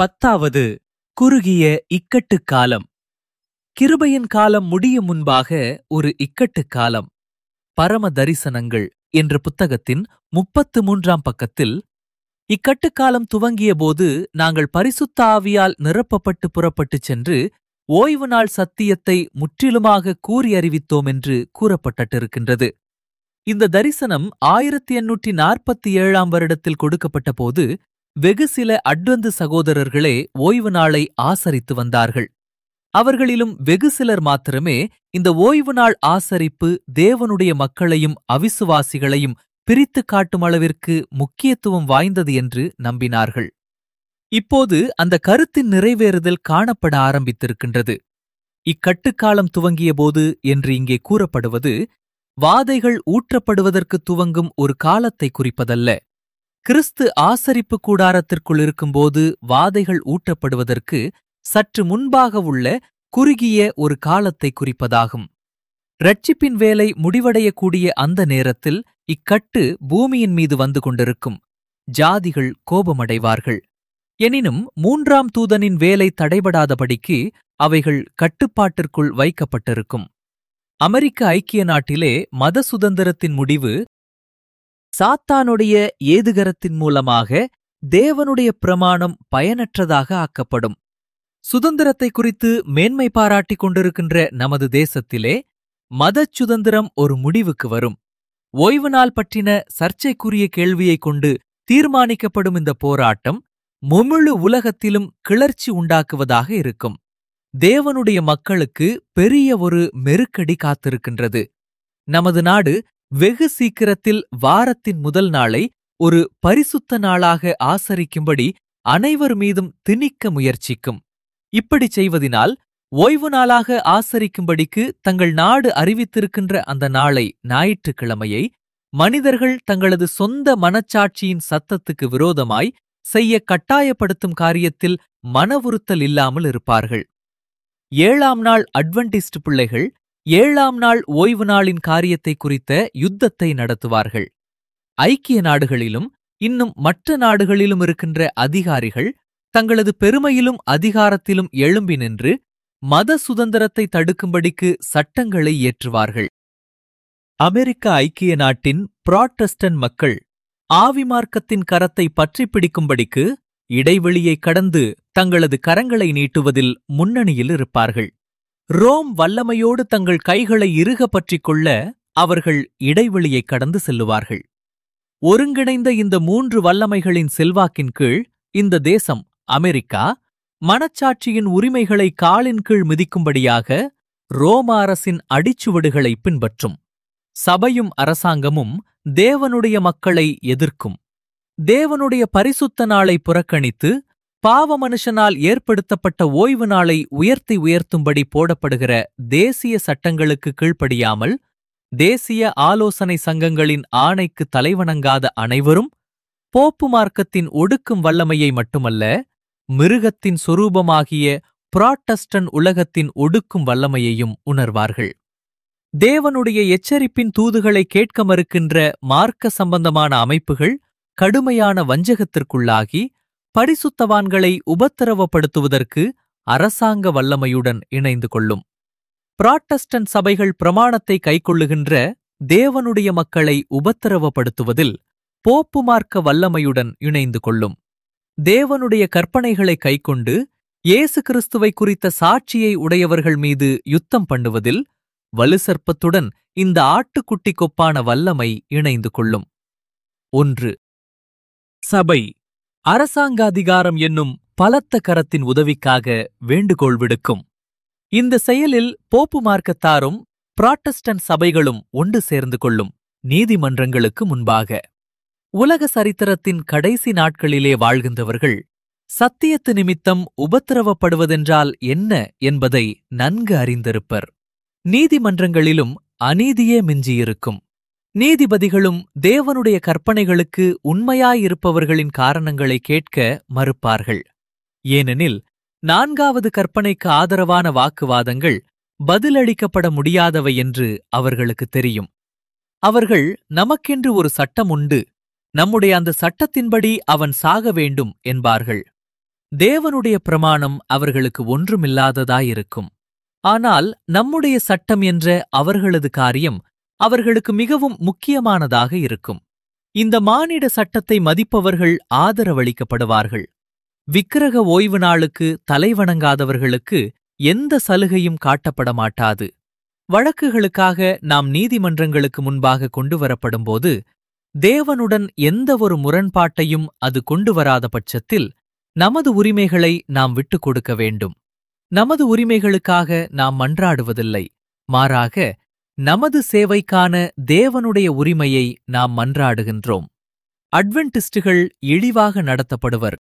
பத்தாவது குறுகிய இக்கட்டுக் காலம் கிருபையின் காலம் முடியும் முன்பாக ஒரு இக்கட்டுக் காலம் பரம தரிசனங்கள் என்ற புத்தகத்தின் முப்பத்து மூன்றாம் பக்கத்தில் இக்கட்டுக்காலம் துவங்கியபோது நாங்கள் பரிசுத்த ஆவியால் நிரப்பப்பட்டு புறப்பட்டுச் சென்று ஓய்வு நாள் சத்தியத்தை முற்றிலுமாக கூறி அறிவித்தோம் என்று கூறப்பட்டிருக்கின்றது இந்த தரிசனம் ஆயிரத்தி எண்ணூற்றி நாற்பத்தி ஏழாம் வருடத்தில் கொடுக்கப்பட்ட போது வெகு சில அட்வந்து சகோதரர்களே ஓய்வு நாளை ஆசரித்து வந்தார்கள் அவர்களிலும் வெகு சிலர் மாத்திரமே இந்த ஓய்வு நாள் ஆசரிப்பு தேவனுடைய மக்களையும் அவிசுவாசிகளையும் பிரித்துக் காட்டும் அளவிற்கு முக்கியத்துவம் வாய்ந்தது என்று நம்பினார்கள் இப்போது அந்த கருத்தின் நிறைவேறுதல் காணப்பட ஆரம்பித்திருக்கின்றது இக்கட்டுக்காலம் துவங்கியபோது என்று இங்கே கூறப்படுவது வாதைகள் ஊற்றப்படுவதற்கு துவங்கும் ஒரு காலத்தை குறிப்பதல்ல கிறிஸ்து ஆசரிப்பு கூடாரத்திற்குள் இருக்கும்போது வாதைகள் ஊற்றப்படுவதற்கு சற்று முன்பாக உள்ள குறுகிய ஒரு காலத்தை குறிப்பதாகும் ரட்சிப்பின் வேலை முடிவடையக்கூடிய அந்த நேரத்தில் இக்கட்டு பூமியின் மீது வந்து கொண்டிருக்கும் ஜாதிகள் கோபமடைவார்கள் எனினும் மூன்றாம் தூதனின் வேலை தடைபடாதபடிக்கு அவைகள் கட்டுப்பாட்டிற்குள் வைக்கப்பட்டிருக்கும் அமெரிக்க ஐக்கிய நாட்டிலே மத சுதந்திரத்தின் முடிவு சாத்தானுடைய ஏதுகரத்தின் மூலமாக தேவனுடைய பிரமாணம் பயனற்றதாக ஆக்கப்படும் சுதந்திரத்தை குறித்து மேன்மை பாராட்டிக் கொண்டிருக்கின்ற நமது தேசத்திலே மதச் சுதந்திரம் ஒரு முடிவுக்கு வரும் ஓய்வு நாள் பற்றின சர்ச்சைக்குரிய கேள்வியைக் கொண்டு தீர்மானிக்கப்படும் இந்த போராட்டம் முமுழு உலகத்திலும் கிளர்ச்சி உண்டாக்குவதாக இருக்கும் தேவனுடைய மக்களுக்கு பெரிய ஒரு மெருக்கடி காத்திருக்கின்றது நமது நாடு வெகு சீக்கிரத்தில் வாரத்தின் முதல் நாளை ஒரு பரிசுத்த நாளாக ஆசரிக்கும்படி அனைவர் மீதும் திணிக்க முயற்சிக்கும் இப்படி செய்வதினால் ஓய்வு நாளாக ஆசரிக்கும்படிக்கு தங்கள் நாடு அறிவித்திருக்கின்ற அந்த நாளை ஞாயிற்றுக்கிழமையை மனிதர்கள் தங்களது சொந்த மனச்சாட்சியின் சத்தத்துக்கு விரோதமாய் செய்ய கட்டாயப்படுத்தும் காரியத்தில் மனவுறுத்தல் இல்லாமல் இருப்பார்கள் ஏழாம் நாள் அட்வென்டிஸ்ட் பிள்ளைகள் ஏழாம் நாள் ஓய்வு நாளின் காரியத்தை குறித்த யுத்தத்தை நடத்துவார்கள் ஐக்கிய நாடுகளிலும் இன்னும் மற்ற நாடுகளிலும் இருக்கின்ற அதிகாரிகள் தங்களது பெருமையிலும் அதிகாரத்திலும் எழும்பி நின்று மத சுதந்திரத்தை தடுக்கும்படிக்கு சட்டங்களை இயற்றுவார்கள் அமெரிக்க ஐக்கிய நாட்டின் புராட்டஸ்டன் மக்கள் ஆவி மார்க்கத்தின் கரத்தை பற்றி பிடிக்கும்படிக்கு இடைவெளியை கடந்து தங்களது கரங்களை நீட்டுவதில் முன்னணியில் இருப்பார்கள் ரோம் வல்லமையோடு தங்கள் கைகளை இறுக பற்றிக் கொள்ள அவர்கள் இடைவெளியை கடந்து செல்லுவார்கள் ஒருங்கிணைந்த இந்த மூன்று வல்லமைகளின் செல்வாக்கின் கீழ் இந்த தேசம் அமெரிக்கா மனச்சாட்சியின் உரிமைகளை காலின் கீழ் மிதிக்கும்படியாக ரோம அரசின் அடிச்சுவடுகளை பின்பற்றும் சபையும் அரசாங்கமும் தேவனுடைய மக்களை எதிர்க்கும் தேவனுடைய பரிசுத்த நாளை புறக்கணித்து பாவ மனுஷனால் ஏற்படுத்தப்பட்ட ஓய்வு நாளை உயர்த்தி உயர்த்தும்படி போடப்படுகிற தேசிய சட்டங்களுக்கு கீழ்ப்படியாமல் தேசிய ஆலோசனை சங்கங்களின் ஆணைக்கு தலைவணங்காத அனைவரும் போப்பு மார்க்கத்தின் ஒடுக்கும் வல்லமையை மட்டுமல்ல மிருகத்தின் சொரூபமாகிய புராட்டஸ்டன் உலகத்தின் ஒடுக்கும் வல்லமையையும் உணர்வார்கள் தேவனுடைய எச்சரிப்பின் தூதுகளை கேட்க மறுக்கின்ற மார்க்க சம்பந்தமான அமைப்புகள் கடுமையான வஞ்சகத்திற்குள்ளாகி பரிசுத்தவான்களை உபத்திரவப்படுத்துவதற்கு அரசாங்க வல்லமையுடன் இணைந்து கொள்ளும் புராட்டஸ்டன் சபைகள் பிரமாணத்தை கைக்கொள்ளுகின்ற தேவனுடைய மக்களை உபத்திரவப்படுத்துவதில் போப்பு மார்க்க வல்லமையுடன் இணைந்து கொள்ளும் தேவனுடைய கற்பனைகளை கைக்கொண்டு இயேசு கிறிஸ்துவை குறித்த சாட்சியை உடையவர்கள் மீது யுத்தம் பண்ணுவதில் வலுசற்பத்துடன் இந்த ஆட்டுக்குட்டி கொப்பான வல்லமை இணைந்து கொள்ளும் ஒன்று சபை அரசாங்க அதிகாரம் என்னும் பலத்த கரத்தின் உதவிக்காக வேண்டுகோள் விடுக்கும் இந்த செயலில் போப்பு மார்க்கத்தாரும் புராட்டஸ்டன்ட் சபைகளும் ஒன்று சேர்ந்து கொள்ளும் நீதிமன்றங்களுக்கு முன்பாக உலக சரித்திரத்தின் கடைசி நாட்களிலே வாழ்கின்றவர்கள் சத்தியத்து நிமித்தம் உபத்திரவப்படுவதென்றால் என்ன என்பதை நன்கு அறிந்திருப்பர் நீதிமன்றங்களிலும் அநீதியே மிஞ்சியிருக்கும் நீதிபதிகளும் தேவனுடைய கற்பனைகளுக்கு உண்மையாயிருப்பவர்களின் காரணங்களை கேட்க மறுப்பார்கள் ஏனெனில் நான்காவது கற்பனைக்கு ஆதரவான வாக்குவாதங்கள் பதிலளிக்கப்பட முடியாதவை என்று அவர்களுக்கு தெரியும் அவர்கள் நமக்கென்று ஒரு சட்டம் உண்டு நம்முடைய அந்த சட்டத்தின்படி அவன் சாக வேண்டும் என்பார்கள் தேவனுடைய பிரமாணம் அவர்களுக்கு ஒன்றுமில்லாததாயிருக்கும் ஆனால் நம்முடைய சட்டம் என்ற அவர்களது காரியம் அவர்களுக்கு மிகவும் முக்கியமானதாக இருக்கும் இந்த மானிட சட்டத்தை மதிப்பவர்கள் ஆதரவளிக்கப்படுவார்கள் விக்கிரக ஓய்வு நாளுக்கு தலைவணங்காதவர்களுக்கு எந்த சலுகையும் காட்டப்பட மாட்டாது வழக்குகளுக்காக நாம் நீதிமன்றங்களுக்கு முன்பாக கொண்டு வரப்படும்போது தேவனுடன் எந்த ஒரு முரண்பாட்டையும் அது கொண்டு வராத பட்சத்தில் நமது உரிமைகளை நாம் விட்டுக் கொடுக்க வேண்டும் நமது உரிமைகளுக்காக நாம் மன்றாடுவதில்லை மாறாக நமது சேவைக்கான தேவனுடைய உரிமையை நாம் மன்றாடுகின்றோம் அட்வென்டிஸ்டுகள் இழிவாக நடத்தப்படுவர்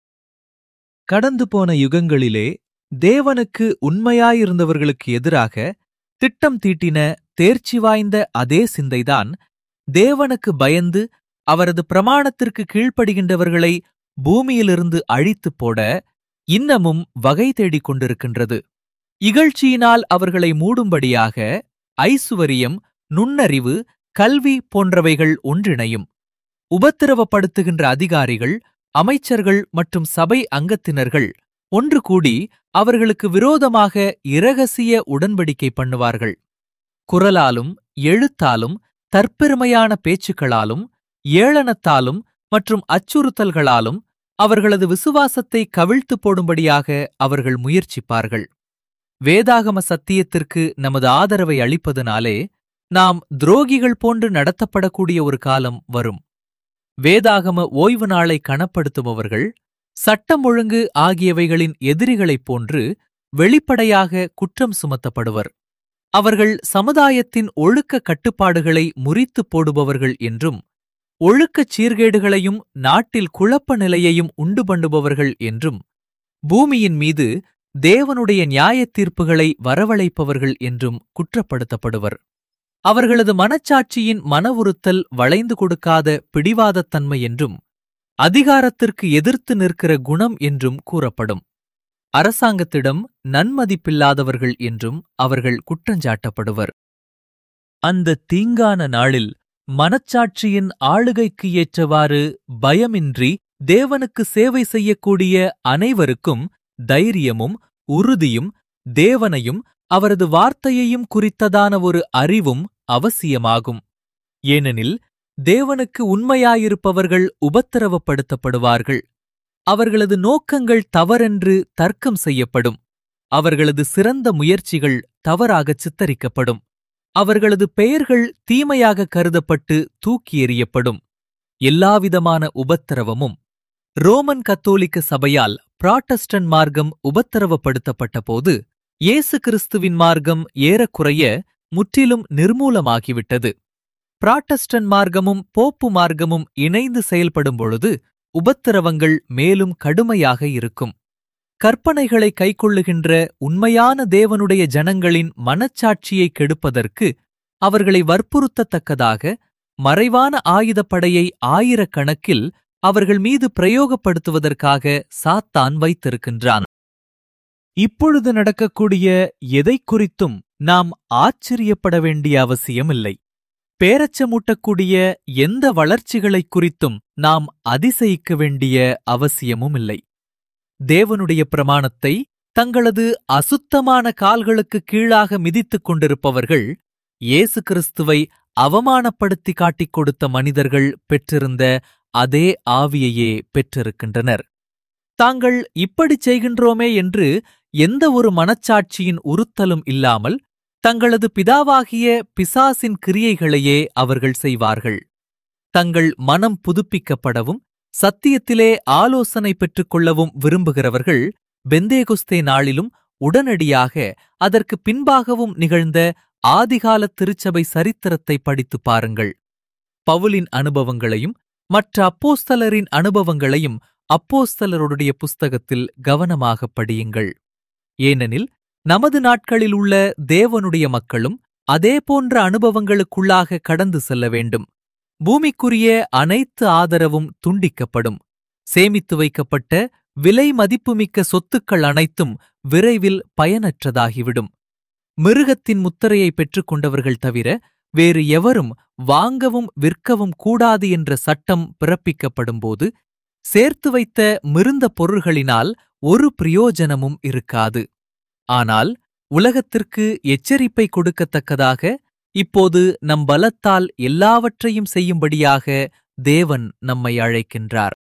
கடந்து போன யுகங்களிலே தேவனுக்கு உண்மையாயிருந்தவர்களுக்கு எதிராக திட்டம் தீட்டின தேர்ச்சி வாய்ந்த அதே சிந்தைதான் தேவனுக்கு பயந்து அவரது பிரமாணத்திற்கு கீழ்ப்படுகின்றவர்களை பூமியிலிருந்து அழித்துப் போட இன்னமும் வகை தேடிக் கொண்டிருக்கின்றது இகழ்ச்சியினால் அவர்களை மூடும்படியாக ஐசுவரியம் நுண்ணறிவு கல்வி போன்றவைகள் ஒன்றிணையும் உபத்திரவப்படுத்துகின்ற அதிகாரிகள் அமைச்சர்கள் மற்றும் சபை அங்கத்தினர்கள் ஒன்று கூடி அவர்களுக்கு விரோதமாக இரகசிய உடன்படிக்கை பண்ணுவார்கள் குரலாலும் எழுத்தாலும் தற்பெருமையான பேச்சுக்களாலும் ஏளனத்தாலும் மற்றும் அச்சுறுத்தல்களாலும் அவர்களது விசுவாசத்தை கவிழ்த்து போடும்படியாக அவர்கள் முயற்சிப்பார்கள் வேதாகம சத்தியத்திற்கு நமது ஆதரவை அளிப்பதனாலே நாம் துரோகிகள் போன்று நடத்தப்படக்கூடிய ஒரு காலம் வரும் வேதாகம ஓய்வு நாளை கணப்படுத்துபவர்கள் சட்டம் ஒழுங்கு ஆகியவைகளின் எதிரிகளைப் போன்று வெளிப்படையாக குற்றம் சுமத்தப்படுவர் அவர்கள் சமுதாயத்தின் ஒழுக்க கட்டுப்பாடுகளை முறித்துப் போடுபவர்கள் என்றும் ஒழுக்கச் சீர்கேடுகளையும் நாட்டில் குழப்ப நிலையையும் உண்டு பண்ணுபவர்கள் என்றும் பூமியின் மீது தேவனுடைய நியாயத் தீர்ப்புகளை வரவழைப்பவர்கள் என்றும் குற்றப்படுத்தப்படுவர் அவர்களது மனச்சாட்சியின் மனவுறுத்தல் வளைந்து கொடுக்காத பிடிவாதத்தன்மை என்றும் அதிகாரத்திற்கு எதிர்த்து நிற்கிற குணம் என்றும் கூறப்படும் அரசாங்கத்திடம் நன்மதிப்பில்லாதவர்கள் என்றும் அவர்கள் குற்றஞ்சாட்டப்படுவர் அந்த தீங்கான நாளில் மனச்சாட்சியின் ஆளுகைக்கு ஏற்றவாறு பயமின்றி தேவனுக்கு சேவை செய்யக்கூடிய அனைவருக்கும் தைரியமும் உறுதியும் தேவனையும் அவரது வார்த்தையையும் குறித்ததான ஒரு அறிவும் அவசியமாகும் ஏனெனில் தேவனுக்கு உண்மையாயிருப்பவர்கள் உபத்திரவப்படுத்தப்படுவார்கள் அவர்களது நோக்கங்கள் தவறென்று தர்க்கம் செய்யப்படும் அவர்களது சிறந்த முயற்சிகள் தவறாகச் சித்தரிக்கப்படும் அவர்களது பெயர்கள் தீமையாக கருதப்பட்டு தூக்கி எறியப்படும் எல்லாவிதமான உபத்திரவமும் ரோமன் கத்தோலிக்க சபையால் புராட்டஸ்டன்ட் மார்க்கம் உபத்திரவப்படுத்தப்பட்டபோது இயேசு கிறிஸ்துவின் மார்க்கம் ஏறக்குறைய முற்றிலும் நிர்மூலமாகிவிட்டது புராட்டஸ்டன்ட் மார்க்கமும் போப்பு மார்க்கமும் இணைந்து செயல்படும் பொழுது உபத்திரவங்கள் மேலும் கடுமையாக இருக்கும் கற்பனைகளை கைக்கொள்ளுகின்ற உண்மையான தேவனுடைய ஜனங்களின் மனச்சாட்சியை கெடுப்பதற்கு அவர்களை வற்புறுத்தத்தக்கதாக மறைவான ஆயுதப்படையை ஆயிரக்கணக்கில் அவர்கள் மீது பிரயோகப்படுத்துவதற்காக சாத்தான் வைத்திருக்கின்றான் இப்பொழுது நடக்கக்கூடிய எதை குறித்தும் நாம் ஆச்சரியப்பட வேண்டிய அவசியமில்லை பேரச்சமூட்டக்கூடிய எந்த வளர்ச்சிகளைக் குறித்தும் நாம் அதிசயிக்க வேண்டிய அவசியமும் இல்லை தேவனுடைய பிரமாணத்தை தங்களது அசுத்தமான கால்களுக்கு கீழாக மிதித்துக் கொண்டிருப்பவர்கள் இயேசு கிறிஸ்துவை அவமானப்படுத்தி காட்டிக் கொடுத்த மனிதர்கள் பெற்றிருந்த அதே ஆவியையே பெற்றிருக்கின்றனர் தாங்கள் இப்படிச் செய்கின்றோமே என்று எந்த ஒரு மனச்சாட்சியின் உறுத்தலும் இல்லாமல் தங்களது பிதாவாகிய பிசாசின் கிரியைகளையே அவர்கள் செய்வார்கள் தங்கள் மனம் புதுப்பிக்கப்படவும் சத்தியத்திலே ஆலோசனை பெற்றுக்கொள்ளவும் விரும்புகிறவர்கள் பெந்தேகுஸ்தே நாளிலும் உடனடியாக அதற்கு பின்பாகவும் நிகழ்ந்த ஆதிகால திருச்சபை சரித்திரத்தை படித்துப் பாருங்கள் பவுலின் அனுபவங்களையும் மற்ற அப்போஸ்தலரின் அனுபவங்களையும் அப்போஸ்தலருடைய புஸ்தகத்தில் கவனமாகப் படியுங்கள் ஏனெனில் நமது நாட்களில் உள்ள தேவனுடைய மக்களும் அதே போன்ற அனுபவங்களுக்குள்ளாக கடந்து செல்ல வேண்டும் பூமிக்குரிய அனைத்து ஆதரவும் துண்டிக்கப்படும் சேமித்து வைக்கப்பட்ட விலை மதிப்புமிக்க சொத்துக்கள் அனைத்தும் விரைவில் பயனற்றதாகிவிடும் மிருகத்தின் முத்திரையை பெற்றுக் கொண்டவர்கள் தவிர வேறு எவரும் வாங்கவும் விற்கவும் கூடாது என்ற சட்டம் பிறப்பிக்கப்படும்போது சேர்த்து வைத்த மிருந்த பொருள்களினால் ஒரு பிரயோஜனமும் இருக்காது ஆனால் உலகத்திற்கு எச்சரிப்பை கொடுக்கத்தக்கதாக இப்போது நம் பலத்தால் எல்லாவற்றையும் செய்யும்படியாக தேவன் நம்மை அழைக்கின்றார்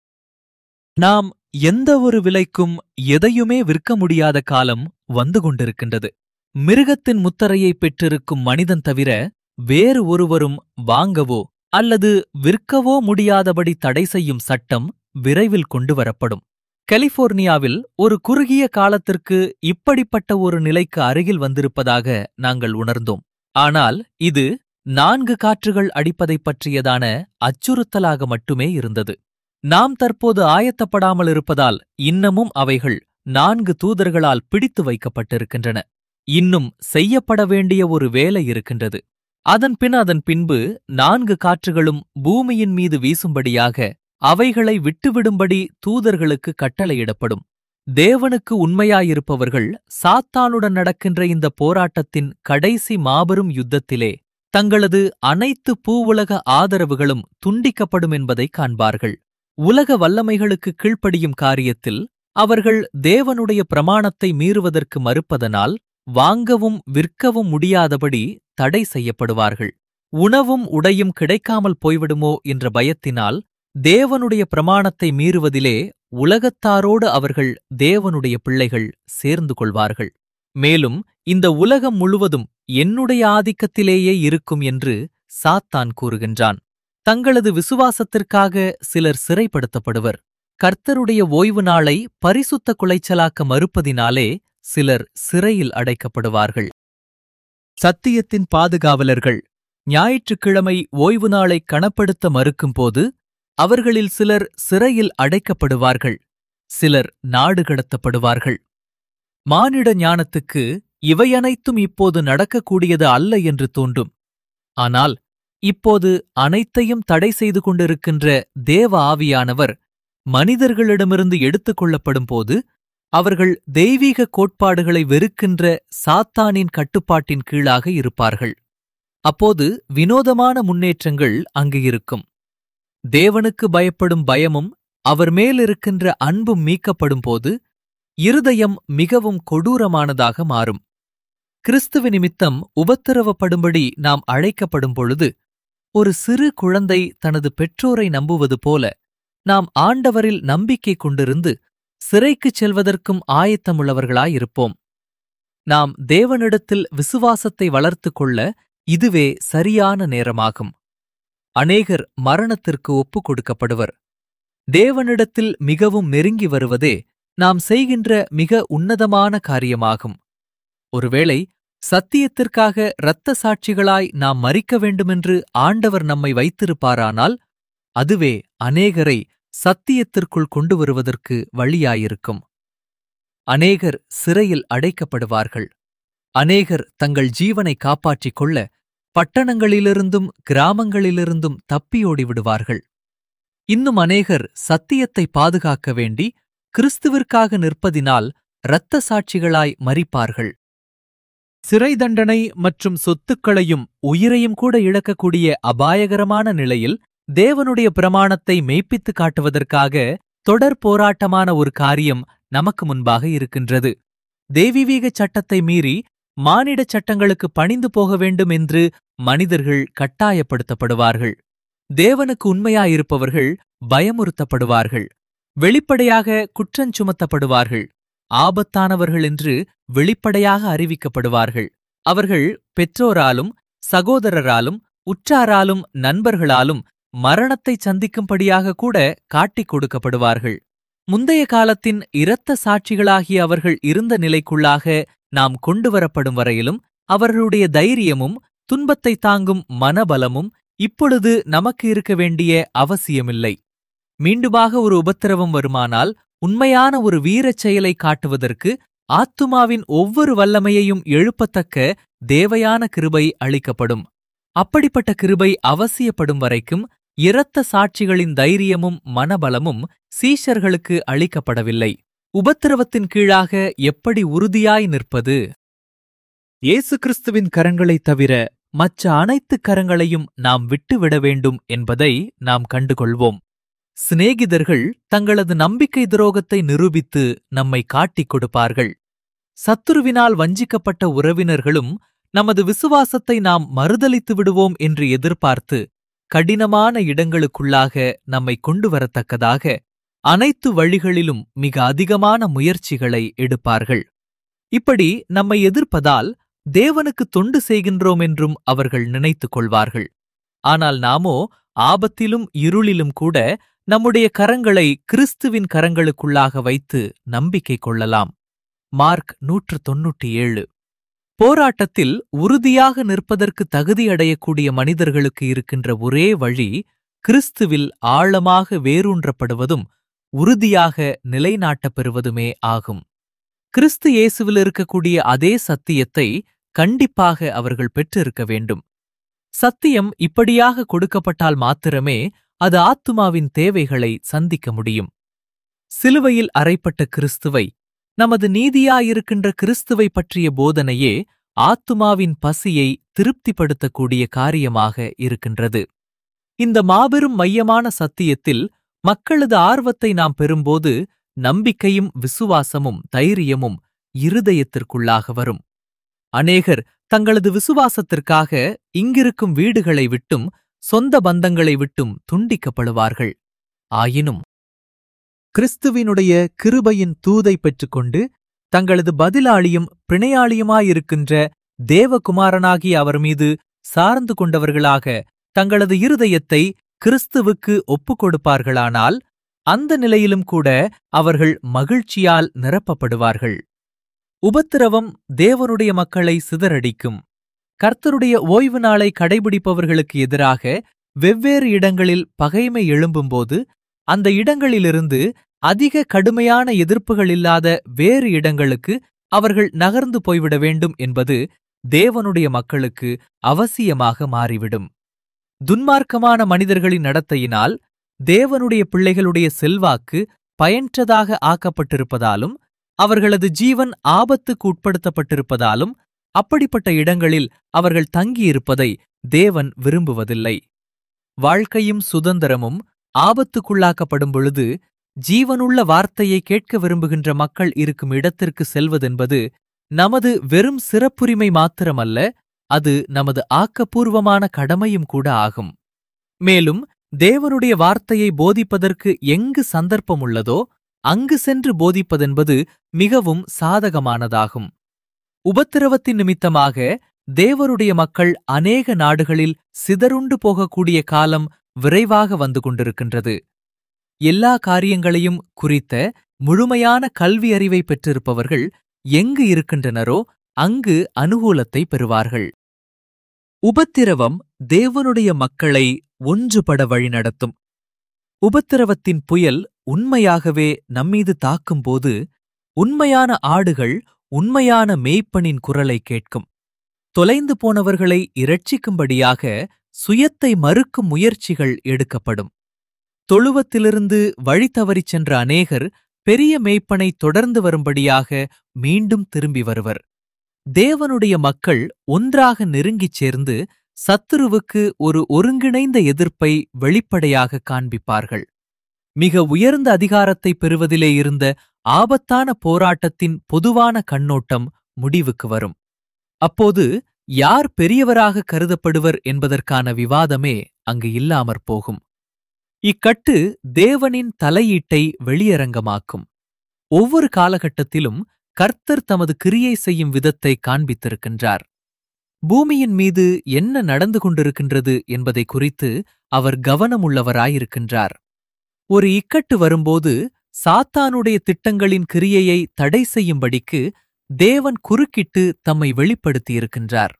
நாம் எந்த ஒரு விலைக்கும் எதையுமே விற்க முடியாத காலம் வந்து கொண்டிருக்கின்றது மிருகத்தின் முத்தரையை பெற்றிருக்கும் மனிதன் தவிர வேறு ஒருவரும் வாங்கவோ அல்லது விற்கவோ முடியாதபடி தடை செய்யும் சட்டம் விரைவில் கொண்டு வரப்படும் கலிபோர்னியாவில் ஒரு குறுகிய காலத்திற்கு இப்படிப்பட்ட ஒரு நிலைக்கு அருகில் வந்திருப்பதாக நாங்கள் உணர்ந்தோம் ஆனால் இது நான்கு காற்றுகள் அடிப்பதைப் பற்றியதான அச்சுறுத்தலாக மட்டுமே இருந்தது நாம் தற்போது ஆயத்தப்படாமல் இருப்பதால் இன்னமும் அவைகள் நான்கு தூதர்களால் பிடித்து வைக்கப்பட்டிருக்கின்றன இன்னும் செய்யப்பட வேண்டிய ஒரு வேலை இருக்கின்றது அதன்பின் அதன் பின்பு நான்கு காற்றுகளும் பூமியின் மீது வீசும்படியாக அவைகளை விட்டுவிடும்படி தூதர்களுக்கு கட்டளையிடப்படும் தேவனுக்கு உண்மையாயிருப்பவர்கள் சாத்தானுடன் நடக்கின்ற இந்த போராட்டத்தின் கடைசி மாபெரும் யுத்தத்திலே தங்களது அனைத்து பூவுலக ஆதரவுகளும் துண்டிக்கப்படும் என்பதை காண்பார்கள் உலக வல்லமைகளுக்கு கீழ்ப்படியும் காரியத்தில் அவர்கள் தேவனுடைய பிரமாணத்தை மீறுவதற்கு மறுப்பதனால் வாங்கவும் விற்கவும் முடியாதபடி தடை செய்யப்படுவார்கள் உணவும் உடையும் கிடைக்காமல் போய்விடுமோ என்ற பயத்தினால் தேவனுடைய பிரமாணத்தை மீறுவதிலே உலகத்தாரோடு அவர்கள் தேவனுடைய பிள்ளைகள் சேர்ந்து கொள்வார்கள் மேலும் இந்த உலகம் முழுவதும் என்னுடைய ஆதிக்கத்திலேயே இருக்கும் என்று சாத்தான் கூறுகின்றான் தங்களது விசுவாசத்திற்காக சிலர் சிறைப்படுத்தப்படுவர் கர்த்தருடைய ஓய்வு நாளை பரிசுத்த குலைச்சலாக்க மறுப்பதினாலே சிலர் சிறையில் அடைக்கப்படுவார்கள் சத்தியத்தின் பாதுகாவலர்கள் ஞாயிற்றுக்கிழமை ஓய்வு நாளை கணப்படுத்த மறுக்கும்போது அவர்களில் சிலர் சிறையில் அடைக்கப்படுவார்கள் சிலர் நாடு கடத்தப்படுவார்கள் மானிட ஞானத்துக்கு இவையனைத்தும் இப்போது நடக்கக்கூடியது அல்ல என்று தோன்றும் ஆனால் இப்போது அனைத்தையும் தடை செய்து கொண்டிருக்கின்ற தேவ ஆவியானவர் மனிதர்களிடமிருந்து எடுத்துக் கொள்ளப்படும் போது அவர்கள் தெய்வீக கோட்பாடுகளை வெறுக்கின்ற சாத்தானின் கட்டுப்பாட்டின் கீழாக இருப்பார்கள் அப்போது வினோதமான முன்னேற்றங்கள் அங்கு இருக்கும் தேவனுக்கு பயப்படும் பயமும் அவர் மேலிருக்கின்ற அன்பும் மீக்கப்படும் போது இருதயம் மிகவும் கொடூரமானதாக மாறும் கிறிஸ்துவ நிமித்தம் உபத்திரவப்படும்படி நாம் அழைக்கப்படும் பொழுது ஒரு சிறு குழந்தை தனது பெற்றோரை நம்புவது போல நாம் ஆண்டவரில் நம்பிக்கை கொண்டிருந்து சிறைக்குச் செல்வதற்கும் ஆயத்தமுள்ளவர்களாயிருப்போம் நாம் தேவனிடத்தில் விசுவாசத்தை வளர்த்துக் கொள்ள இதுவே சரியான நேரமாகும் அநேகர் மரணத்திற்கு ஒப்புக் கொடுக்கப்படுவர் தேவனிடத்தில் மிகவும் நெருங்கி வருவதே நாம் செய்கின்ற மிக உன்னதமான காரியமாகும் ஒருவேளை சத்தியத்திற்காக இரத்த சாட்சிகளாய் நாம் மறிக்க வேண்டுமென்று ஆண்டவர் நம்மை வைத்திருப்பாரானால் அதுவே அநேகரை சத்தியத்திற்குள் கொண்டு வருவதற்கு வழியாயிருக்கும் அநேகர் சிறையில் அடைக்கப்படுவார்கள் அநேகர் தங்கள் ஜீவனை காப்பாற்றிக் கொள்ள பட்டணங்களிலிருந்தும் கிராமங்களிலிருந்தும் தப்பியோடி விடுவார்கள் இன்னும் அநேகர் சத்தியத்தை பாதுகாக்க வேண்டி கிறிஸ்துவிற்காக நிற்பதினால் இரத்த சாட்சிகளாய் மறிப்பார்கள் சிறை தண்டனை மற்றும் சொத்துக்களையும் உயிரையும் கூட இழக்கக்கூடிய அபாயகரமான நிலையில் தேவனுடைய பிரமாணத்தை மெய்ப்பித்து காட்டுவதற்காக தொடர் போராட்டமான ஒரு காரியம் நமக்கு முன்பாக இருக்கின்றது தெய்வீக சட்டத்தை மீறி மானிட சட்டங்களுக்கு பணிந்து போக வேண்டும் என்று மனிதர்கள் கட்டாயப்படுத்தப்படுவார்கள் தேவனுக்கு உண்மையாயிருப்பவர்கள் பயமுறுத்தப்படுவார்கள் வெளிப்படையாக குற்றஞ்சுமத்தப்படுவார்கள் ஆபத்தானவர்கள் என்று வெளிப்படையாக அறிவிக்கப்படுவார்கள் அவர்கள் பெற்றோராலும் சகோதரராலும் உற்றாராலும் நண்பர்களாலும் மரணத்தை சந்திக்கும்படியாக கூட காட்டிக் கொடுக்கப்படுவார்கள் முந்தைய காலத்தின் இரத்த சாட்சிகளாகிய அவர்கள் இருந்த நிலைக்குள்ளாக நாம் கொண்டு வரப்படும் வரையிலும் அவர்களுடைய தைரியமும் துன்பத்தை தாங்கும் மனபலமும் இப்பொழுது நமக்கு இருக்க வேண்டிய அவசியமில்லை மீண்டுமாக ஒரு உபத்திரவம் வருமானால் உண்மையான ஒரு வீரச் செயலை காட்டுவதற்கு ஆத்துமாவின் ஒவ்வொரு வல்லமையையும் எழுப்பத்தக்க தேவையான கிருபை அளிக்கப்படும் அப்படிப்பட்ட கிருபை அவசியப்படும் வரைக்கும் இரத்த சாட்சிகளின் தைரியமும் மனபலமும் சீஷர்களுக்கு அளிக்கப்படவில்லை உபத்திரவத்தின் கீழாக எப்படி உறுதியாய் நிற்பது இயேசு கிறிஸ்துவின் கரங்களைத் தவிர மற்ற அனைத்து கரங்களையும் நாம் விட்டுவிட வேண்டும் என்பதை நாம் கண்டுகொள்வோம் சிநேகிதர்கள் தங்களது நம்பிக்கை துரோகத்தை நிரூபித்து நம்மை காட்டிக் கொடுப்பார்கள் சத்துருவினால் வஞ்சிக்கப்பட்ட உறவினர்களும் நமது விசுவாசத்தை நாம் மறுதலித்து விடுவோம் என்று எதிர்பார்த்து கடினமான இடங்களுக்குள்ளாக நம்மை கொண்டு வரத்தக்கதாக அனைத்து வழிகளிலும் மிக அதிகமான முயற்சிகளை எடுப்பார்கள் இப்படி நம்மை எதிர்ப்பதால் தேவனுக்கு தொண்டு செய்கின்றோம் என்றும் அவர்கள் நினைத்துக் கொள்வார்கள் ஆனால் நாமோ ஆபத்திலும் இருளிலும் கூட நம்முடைய கரங்களை கிறிஸ்துவின் கரங்களுக்குள்ளாக வைத்து நம்பிக்கை கொள்ளலாம் மார்க் நூற்று தொன்னூற்றி ஏழு போராட்டத்தில் உறுதியாக நிற்பதற்கு தகுதியடையக்கூடிய மனிதர்களுக்கு இருக்கின்ற ஒரே வழி கிறிஸ்துவில் ஆழமாக வேரூன்றப்படுவதும் உறுதியாக நிலைநாட்டப் பெறுவதுமே ஆகும் கிறிஸ்து இயேசுவில் இருக்கக்கூடிய அதே சத்தியத்தை கண்டிப்பாக அவர்கள் பெற்றிருக்க வேண்டும் சத்தியம் இப்படியாக கொடுக்கப்பட்டால் மாத்திரமே அது ஆத்துமாவின் தேவைகளை சந்திக்க முடியும் சிலுவையில் அறைப்பட்ட கிறிஸ்துவை நமது நீதியாயிருக்கின்ற கிறிஸ்துவை பற்றிய போதனையே ஆத்துமாவின் பசியை திருப்திப்படுத்தக்கூடிய காரியமாக இருக்கின்றது இந்த மாபெரும் மையமான சத்தியத்தில் மக்களது ஆர்வத்தை நாம் பெறும்போது நம்பிக்கையும் விசுவாசமும் தைரியமும் இருதயத்திற்குள்ளாக வரும் அநேகர் தங்களது விசுவாசத்திற்காக இங்கிருக்கும் வீடுகளை விட்டும் சொந்த பந்தங்களை விட்டும் துண்டிக்கப்படுவார்கள் ஆயினும் கிறிஸ்துவினுடைய கிருபையின் தூதை பெற்றுக்கொண்டு தங்களது பதிலாளியும் பிணையாளியுமாயிருக்கின்ற தேவகுமாரனாகிய அவர் மீது சார்ந்து கொண்டவர்களாக தங்களது இருதயத்தை கிறிஸ்துவுக்கு ஒப்புக் கொடுப்பார்களானால் அந்த நிலையிலும் கூட அவர்கள் மகிழ்ச்சியால் நிரப்பப்படுவார்கள் உபத்திரவம் தேவனுடைய மக்களை சிதறடிக்கும் கர்த்தருடைய ஓய்வு நாளை கடைபிடிப்பவர்களுக்கு எதிராக வெவ்வேறு இடங்களில் பகைமை எழும்பும்போது அந்த இடங்களிலிருந்து அதிக கடுமையான எதிர்ப்புகள் இல்லாத வேறு இடங்களுக்கு அவர்கள் நகர்ந்து போய்விட வேண்டும் என்பது தேவனுடைய மக்களுக்கு அவசியமாக மாறிவிடும் துன்மார்க்கமான மனிதர்களின் நடத்தையினால் தேவனுடைய பிள்ளைகளுடைய செல்வாக்கு பயன்றதாக ஆக்கப்பட்டிருப்பதாலும் அவர்களது ஜீவன் ஆபத்துக்கு உட்படுத்தப்பட்டிருப்பதாலும் அப்படிப்பட்ட இடங்களில் அவர்கள் தங்கியிருப்பதை தேவன் விரும்புவதில்லை வாழ்க்கையும் சுதந்திரமும் ஆபத்துக்குள்ளாக்கப்படும் பொழுது ஜீவனுள்ள வார்த்தையை கேட்க விரும்புகின்ற மக்கள் இருக்கும் இடத்திற்கு செல்வதென்பது நமது வெறும் சிறப்புரிமை மாத்திரமல்ல அது நமது ஆக்கப்பூர்வமான கடமையும் கூட ஆகும் மேலும் தேவனுடைய வார்த்தையை போதிப்பதற்கு எங்கு சந்தர்ப்பம் உள்ளதோ அங்கு சென்று போதிப்பதென்பது மிகவும் சாதகமானதாகும் உபத்திரவத்தின் நிமித்தமாக தேவருடைய மக்கள் அநேக நாடுகளில் சிதறுண்டு போகக்கூடிய காலம் விரைவாக வந்து கொண்டிருக்கின்றது எல்லா காரியங்களையும் குறித்த முழுமையான கல்வி அறிவை பெற்றிருப்பவர்கள் எங்கு இருக்கின்றனரோ அங்கு அனுகூலத்தை பெறுவார்கள் உபத்திரவம் தேவனுடைய மக்களை ஒன்றுபட வழிநடத்தும் உபத்திரவத்தின் புயல் உண்மையாகவே நம்மீது தாக்கும்போது உண்மையான ஆடுகள் உண்மையான மேய்ப்பனின் குரலை கேட்கும் தொலைந்து போனவர்களை இரட்சிக்கும்படியாக சுயத்தை மறுக்கும் முயற்சிகள் எடுக்கப்படும் தொழுவத்திலிருந்து வழி தவறிச் சென்ற அநேகர் பெரிய மேய்ப்பனை தொடர்ந்து வரும்படியாக மீண்டும் திரும்பி வருவர் தேவனுடைய மக்கள் ஒன்றாக நெருங்கிச் சேர்ந்து சத்துருவுக்கு ஒரு ஒருங்கிணைந்த எதிர்ப்பை வெளிப்படையாக காண்பிப்பார்கள் மிக உயர்ந்த அதிகாரத்தை பெறுவதிலே இருந்த ஆபத்தான போராட்டத்தின் பொதுவான கண்ணோட்டம் முடிவுக்கு வரும் அப்போது யார் பெரியவராக கருதப்படுவர் என்பதற்கான விவாதமே அங்கு இல்லாமற் போகும் இக்கட்டு தேவனின் தலையீட்டை வெளியரங்கமாக்கும் ஒவ்வொரு காலகட்டத்திலும் கர்த்தர் தமது கிரியை செய்யும் விதத்தை காண்பித்திருக்கின்றார் பூமியின் மீது என்ன நடந்து கொண்டிருக்கின்றது என்பதை குறித்து அவர் கவனமுள்ளவராயிருக்கின்றார் ஒரு இக்கட்டு வரும்போது சாத்தானுடைய திட்டங்களின் கிரியையை தடை செய்யும்படிக்கு தேவன் குறுக்கிட்டு தம்மை வெளிப்படுத்தியிருக்கின்றார்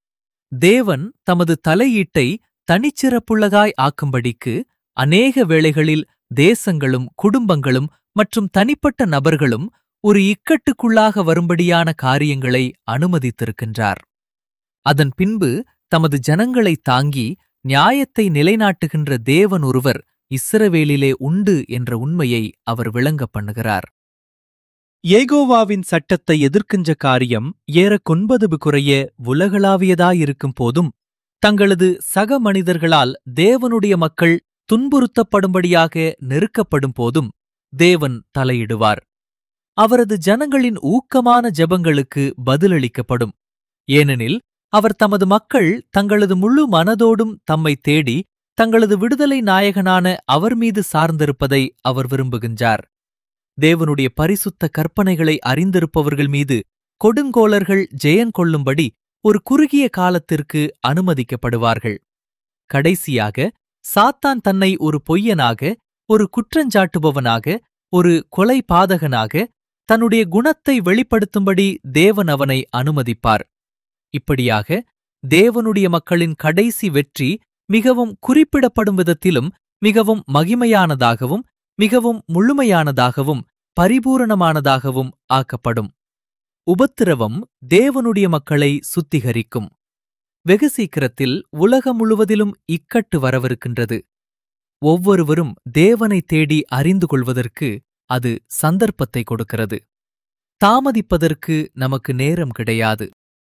தேவன் தமது தலையீட்டை தனிச்சிறப்புள்ளதாய் ஆக்கும்படிக்கு அநேக வேளைகளில் தேசங்களும் குடும்பங்களும் மற்றும் தனிப்பட்ட நபர்களும் ஒரு இக்கட்டுக்குள்ளாக வரும்படியான காரியங்களை அனுமதித்திருக்கின்றார் அதன் பின்பு தமது ஜனங்களை தாங்கி நியாயத்தை நிலைநாட்டுகின்ற தேவன் ஒருவர் இஸ்ரவேலிலே உண்டு என்ற உண்மையை அவர் விளங்க பண்ணுகிறார் ஏகோவாவின் சட்டத்தை எதிர்க்கின்ற காரியம் ஏறக்கொன்பது குறைய உலகளாவியதாயிருக்கும் போதும் தங்களது சக மனிதர்களால் தேவனுடைய மக்கள் துன்புறுத்தப்படும்படியாக நெருக்கப்படும் போதும் தேவன் தலையிடுவார் அவரது ஜனங்களின் ஊக்கமான ஜெபங்களுக்கு பதிலளிக்கப்படும் ஏனெனில் அவர் தமது மக்கள் தங்களது முழு மனதோடும் தம்மை தேடி தங்களது விடுதலை நாயகனான அவர் மீது சார்ந்திருப்பதை அவர் விரும்புகின்றார் தேவனுடைய பரிசுத்த கற்பனைகளை அறிந்திருப்பவர்கள் மீது கொடுங்கோலர்கள் ஜெயன் கொள்ளும்படி ஒரு குறுகிய காலத்திற்கு அனுமதிக்கப்படுவார்கள் கடைசியாக சாத்தான் தன்னை ஒரு பொய்யனாக ஒரு குற்றஞ்சாட்டுபவனாக ஒரு கொலை பாதகனாக தன்னுடைய குணத்தை வெளிப்படுத்தும்படி தேவன் அவனை அனுமதிப்பார் இப்படியாக தேவனுடைய மக்களின் கடைசி வெற்றி மிகவும் குறிப்பிடப்படும் விதத்திலும் மிகவும் மகிமையானதாகவும் மிகவும் முழுமையானதாகவும் பரிபூரணமானதாகவும் ஆக்கப்படும் உபத்திரவம் தேவனுடைய மக்களை சுத்திகரிக்கும் வெகு சீக்கிரத்தில் உலகம் முழுவதிலும் இக்கட்டு வரவிருக்கின்றது ஒவ்வொருவரும் தேவனை தேடி அறிந்து கொள்வதற்கு அது சந்தர்ப்பத்தை கொடுக்கிறது தாமதிப்பதற்கு நமக்கு நேரம் கிடையாது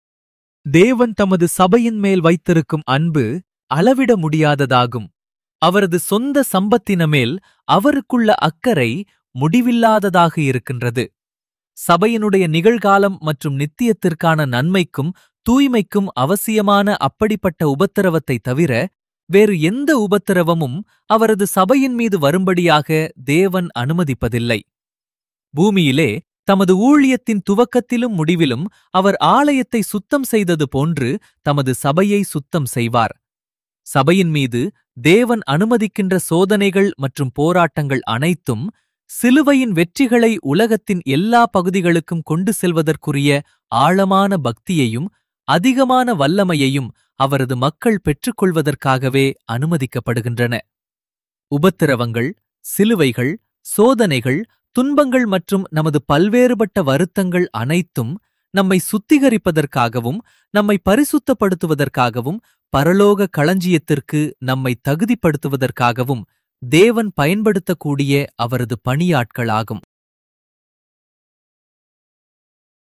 தேவன் தமது சபையின் மேல் வைத்திருக்கும் அன்பு அளவிட முடியாததாகும் அவரது சொந்த சம்பத்தின மேல் அவருக்குள்ள அக்கறை முடிவில்லாததாக இருக்கின்றது சபையினுடைய நிகழ்காலம் மற்றும் நித்தியத்திற்கான நன்மைக்கும் தூய்மைக்கும் அவசியமான அப்படிப்பட்ட உபத்திரவத்தை தவிர வேறு எந்த உபத்திரவமும் அவரது சபையின் மீது வரும்படியாக தேவன் அனுமதிப்பதில்லை பூமியிலே தமது ஊழியத்தின் துவக்கத்திலும் முடிவிலும் அவர் ஆலயத்தை சுத்தம் செய்தது போன்று தமது சபையை சுத்தம் செய்வார் சபையின் மீது தேவன் அனுமதிக்கின்ற சோதனைகள் மற்றும் போராட்டங்கள் அனைத்தும் சிலுவையின் வெற்றிகளை உலகத்தின் எல்லா பகுதிகளுக்கும் கொண்டு செல்வதற்குரிய ஆழமான பக்தியையும் அதிகமான வல்லமையையும் அவரது மக்கள் பெற்றுக்கொள்வதற்காகவே அனுமதிக்கப்படுகின்றன உபத்திரவங்கள் சிலுவைகள் சோதனைகள் துன்பங்கள் மற்றும் நமது பல்வேறுபட்ட வருத்தங்கள் அனைத்தும் நம்மை சுத்திகரிப்பதற்காகவும் நம்மை பரிசுத்தப்படுத்துவதற்காகவும் பரலோக களஞ்சியத்திற்கு நம்மை தகுதிப்படுத்துவதற்காகவும் தேவன் பயன்படுத்தக்கூடிய அவரது பணியாட்களாகும்